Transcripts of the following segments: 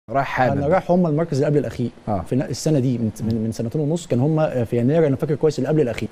رايح حالا انا رايح هم المركز اللي قبل الاخير آه. في السنه دي من من, من سنتين ونص كان هم في يناير انا فاكر كويس اللي قبل الاخير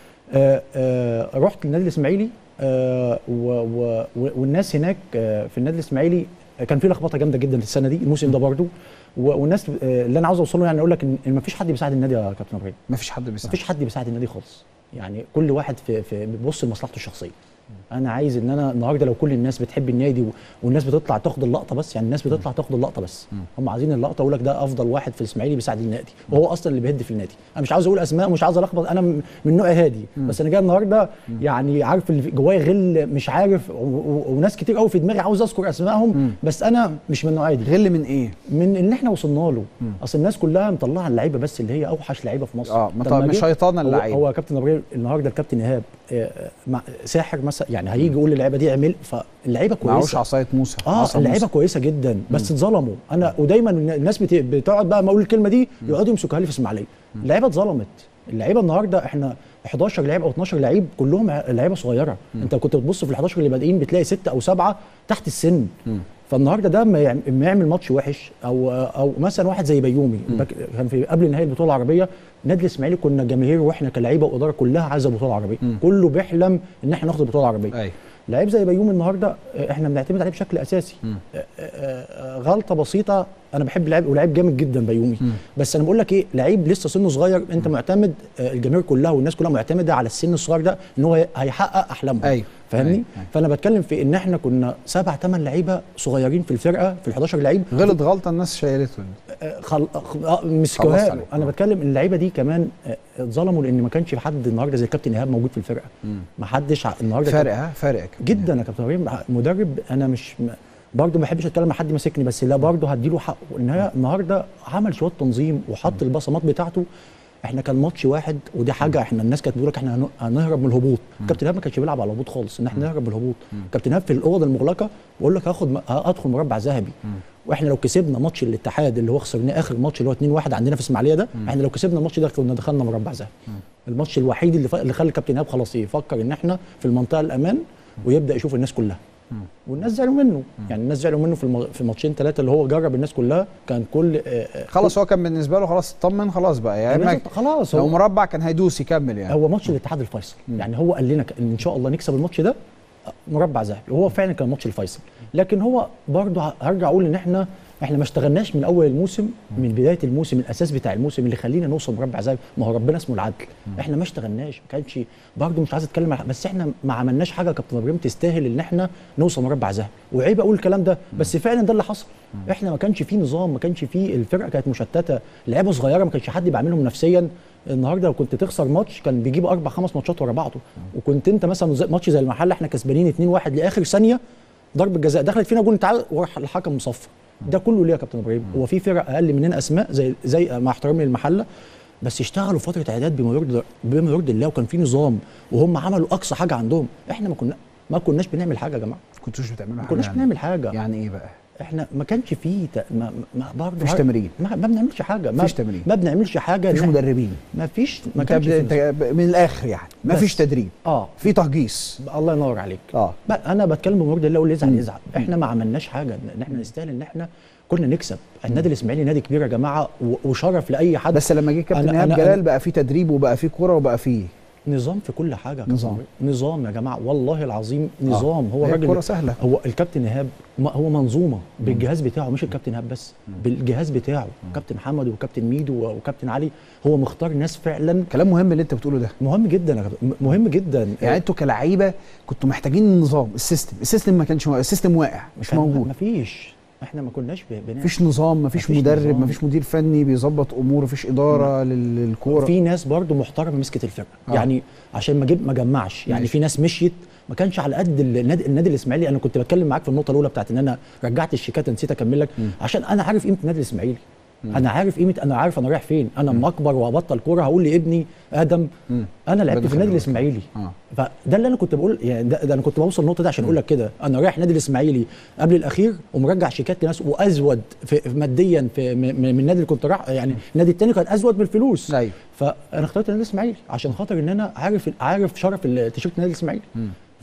آه آه رحت للنادي الاسماعيلي آه و و والناس هناك آه في النادي الاسماعيلي كان في لخبطه جامده جدا في السنه دي الموسم ده برضو و- والناس آه اللي انا عاوز اوصله يعني اقول لك ان ما فيش حد بيساعد النادي يا كابتن ابراهيم مفيش حد ما بيساعد فيش حد بيساعد النادي خالص يعني كل واحد في في بيبص لمصلحته الشخصيه انا عايز ان انا النهارده لو كل الناس بتحب النادي و- والناس بتطلع تاخد اللقطه بس يعني الناس بتطلع تاخد اللقطه بس هم عايزين اللقطه يقول لك ده افضل واحد في الاسماعيلي بيساعد النادي وهو اصلا اللي بيهد في النادي انا مش عاوز اقول اسماء ومش عاوز الخبط انا م- من نوع هادي بس انا جاي النهارده يعني عارف اللي في- جوايا غل مش عارف و- و- وناس كتير قوي في دماغي عاوز اذكر اسمائهم بس انا مش من النوعيه دي غل من ايه؟ من اللي احنا وصلنا له اصل الناس كلها مطلعه اللعيبه بس اللي هي اوحش لعيبه في مصر اه طب مط- ما مش جه- شيطان هو- اللعيبه هو يا كابتن ابراهيم النهارده الكابتن ايهاب آه، آه، مع- ساحر مثلا يعني هيجي يقول للعيبه دي اعمل فاللعيبه معهوش كويسه عصايه موسى اه عصا اللعيبه موسى. كويسه جدا بس اتظلموا انا ودايما الناس بت- بتقعد بقى ما اقول الكلمه دي يقعدوا يمسكوها لي في اسماعيليه اللعيبه اتظلمت اللعيبه النهارده احنا 11 لعيب او 12 لعيب كلهم ع- لعيبه صغيره انت كنت بتبص في ال 11 اللي بادئين بتلاقي ستة او سبعة تحت السن فالنهارده ده ما يعم- ما يعمل ماتش وحش او او مثلا واحد زي بيومي بك- كان في قبل نهائي البطوله العربيه نادي الاسماعيلي كنا جماهير واحنا كلاعيبه واداره كلها عايزه البطوله العربيه كله بيحلم ان احنا ناخد البطوله العربيه ايوه لعيب زي بيومي النهارده آه، احنا بنعتمد عليه بشكل اساسي آه، آه، آه، غلطه بسيطه انا بحب لعيب ولاعيب جامد جدا بيومي بس انا بقول لك ايه لعيب لسه سنه صغير انت معتمد آه، الجماهير كلها والناس كلها معتمده على السن الصغير ده ان هو هيحقق احلامه أيوة. فاهمني أيوة. أيوة. فانا بتكلم في ان احنا كنا سبع ثمان لعيبه صغيرين في الفرقه في ال 11 لعيب غلط غلطه الناس شايلته آه، خل... خ- آه، خلصت مسكوها عليه. انا آه. بتكلم ان اللعيبه دي كمان آه، اتظلموا لان ما كانش في حد النهارده زي الكابتن ايهاب موجود في الفرقه ما حدش ع- النهارده كان- فارق ها فارق يا كابتن. جدا يا كابتن ابراهيم مدرب انا مش م- برضه ما بحبش اتكلم مع حد ماسكني بس لا برضه هديله حقه ان هي النهارده عمل شويه تنظيم وحط البصمات بتاعته احنا كان ماتش واحد ودي حاجه احنا الناس كانت بتقول لك احنا هن- هنهرب من الهبوط كابتن ايهاب ما كانش بيلعب على الهبوط خالص ان احنا نهرب من الهبوط كابتن ايهاب في الاوضه المغلقه بقول لك هاخد م- هدخل مربع ذهبي واحنا لو كسبنا ماتش الاتحاد اللي هو خسرناه اخر ماتش اللي هو 2-1 عندنا في اسماعيليه ده احنا لو كسبنا الماتش ده كنا دخلنا مربع ذهبي الماتش الوحيد اللي, ف... اللي خلى الكابتن ايهاب خلاص يفكر ان احنا في المنطقه الامان ويبدا يشوف الناس كلها والناس زعلوا منه يعني الناس زعلوا منه في الم... في ماتشين ثلاثه اللي هو جرب الناس كلها كان كل آه، آه، خلاص هو كان بالنسبه له خلاص اطمن خلاص بقى يا كان اما لازم- خلاص لو هو, مربع كان هيدوس يكمل يعني هو ماتش الاتحاد الفيصل يعني هو قال لنا ك- ان ان شاء الله نكسب الماتش ده آه، مربع ذهبي وهو فعلا كان ماتش الفيصل لكن هو برضه ه- هرجع اقول ان احنا احنا ما اشتغلناش من اول الموسم من بدايه الموسم الاساس بتاع الموسم اللي خلينا نوصل مربع ذهبي ما هو ربنا اسمه العدل احنا ما اشتغلناش ما كانش برضه مش عايز اتكلم على- بس احنا ما عملناش حاجه يا كابتن ابراهيم تستاهل ان احنا نوصل مربع ذهبي وعيب اقول الكلام ده بس فعلا ده اللي حصل احنا ما كانش فيه نظام ما كانش فيه الفرقه كانت مشتته لعيبه صغيره ما كانش حد بيعملهم نفسيا النهارده لو كنت تخسر ماتش كان بيجيبوا اربع خمس ماتشات ورا بعضه وكنت انت مثلا زي- ماتش زي المحل احنا كسبانين 2-1 لاخر ثانيه ضربه جزاء دخلت فينا جول تعال وراح الحكم مصفر ده كله ليه يا كابتن ابراهيم هو في فرق اقل مننا اسماء زي زي مع احترامي للمحله بس اشتغلوا فتره اعداد بما يرضي بما يرضي الله وكان في نظام وهم عملوا اقصى حاجه عندهم احنا ما كنا ما كناش بنعمل حاجه يا جماعه كنتوش بتعملوا ما حاجه كناش يعني. بنعمل حاجه يعني ايه بقى احنا ما كانش فيه ت... ما ما برضه مفيش تمرين. ما, ما بنعملش حاجه ما مفيش تمرين. ما بنعملش حاجه مفيش إن إحنا- مدربين ما فيش ما انت كانش بت- فيه. انت ب- من الاخر يعني بس. مفيش تدريب اه في تهجيص الله ينور عليك اه بقى انا بتكلم بمرض الله واللي يزعل يزعل احنا ما عملناش حاجه ان احنا نستاهل ان احنا كنا نكسب النادي الاسماعيلي نادي كبير يا جماعه و- وشرف لاي حد بس لما جه كابتن أنا- ايهاب أنا- جلال أنا- بقى في تدريب وبقى في كوره وبقى في نظام في كل حاجه يا كابتن نظام. إبراهيم. نظام يا جماعه والله العظيم نظام هو هي راجل الكرة سهلة. هو الكابتن ايهاب ما- هو منظومه بالجهاز بتاعه مش الكابتن ايهاب بس بالجهاز بتاعه كابتن محمد وكابتن ميدو وكابتن علي هو مختار ناس فعلا كلام مهم اللي انت بتقوله ده مهم جدا يا كابتن مهم جدا يعني انتوا كلعيبه كنتوا محتاجين النظام السيستم السيستم ما كانش السيستم واقع مش كان- موجود مفيش احنا ما كناش ب- بنعمل مفيش نظام مفيش مفيش مدرب نظام. مفيش مدير فني بيظبط امور مفيش اداره لل- للكوره في ناس برضو محترمه مسكت الفرقه آه. آه. يعني عشان ما اجيب ما جمعش يعني ماشي. في ناس مشيت ما كانش على قد النادي, النادي الاسماعيلي انا كنت بتكلم معاك في النقطه الاولى بتاعت ان انا رجعت الشيكات نسيت اكمل لك عشان انا عارف قيمه النادي الاسماعيلي انا عارف قيمه انا عارف انا رايح فين انا اما اكبر وابطل كوره هقول لابني ادم انا لعبت ربنا في النادي يخليك. الاسماعيلي اه فده اللي انا كنت بقول يعني ده, ده انا كنت بوصل النقطه دي عشان اقول لك كده انا رايح نادي الاسماعيلي قبل الاخير ومرجع شيكات لناس وازود في في ماديا في من من النادي اللي كنت رايح يعني النادي التاني كان ازود بالفلوس ايوه فانا اخترت النادي الاسماعيلي عشان خاطر ان انا عارف عارف شرف التيشيرت النادي الاسماعيلي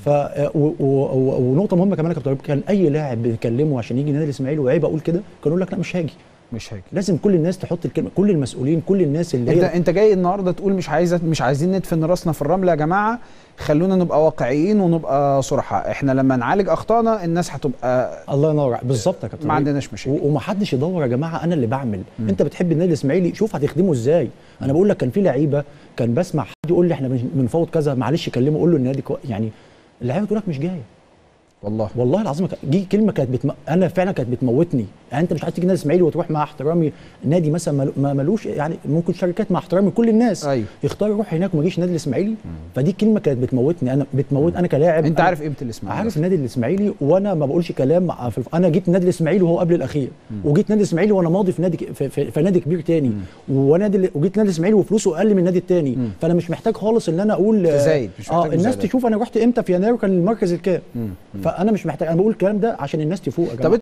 ف و- و- و- ونقطه مهمه كمان يا كابتن ربيع، كان اي لاعب بنكلمه عشان يجي النادي الاسماعيلي وعيب اقول كده كان يقول لك لا مش هاجي مش هيك لازم كل الناس تحط الكلمه كل المسؤولين كل الناس اللي انت هي انت جاي النهارده تقول مش عايز مش عايزين ندفن راسنا في الرمل يا جماعه خلونا نبقى واقعيين ونبقى صرحاء احنا لما نعالج اخطائنا الناس هتبقى الله ينور عليك. بالظبط يا كابتن ما ربيع. عندناش مشاكل و- ومحدش يدور يا جماعه انا اللي بعمل م. انت بتحب النادي الاسماعيلي شوف هتخدمه ازاي انا بقول لك كان في لعيبه كان بسمع حد يقول لي احنا بن- بنفوض كذا معلش كلمه قول له النادي كو... يعني اللعيبه تقول لك مش جايه والله والله العظيم كان- دي كلمه كانت بتم... انا فعلا كانت بتموتني يعني انت مش عايز تيجي النادي الاسماعيلي وتروح مع احترامي نادي مثلا مل- ما ملوش يعني ممكن شركات مع احترامي كل الناس ايوه يختار يروح هناك وما يجيش النادي الاسماعيلي فدي كلمه كانت بتموتني انا بتموت انا كلاعب انت أنا- عارف قيمه الاسماعيلي عارف النادي الاسماعيلي وانا ما بقولش كلام مع- في الف... انا جيت النادي الاسماعيلي وهو قبل الاخير وجيت النادي الاسماعيلي وانا ماضي في نادي ك- في, في, في نادي كبير تاني ونادي ال- وجيت النادي الاسماعيلي وفلوسه اقل من النادي التاني فانا مش محتاج خالص ان انا اقول آه، تزايد، مش اه محتاج الناس مزايدات. تشوف انا رحت امتى في يناير كان المركز الكام مم. فانا مش محتاج انا بقول الكلام ده عشان الناس تفوق يا طب جماعه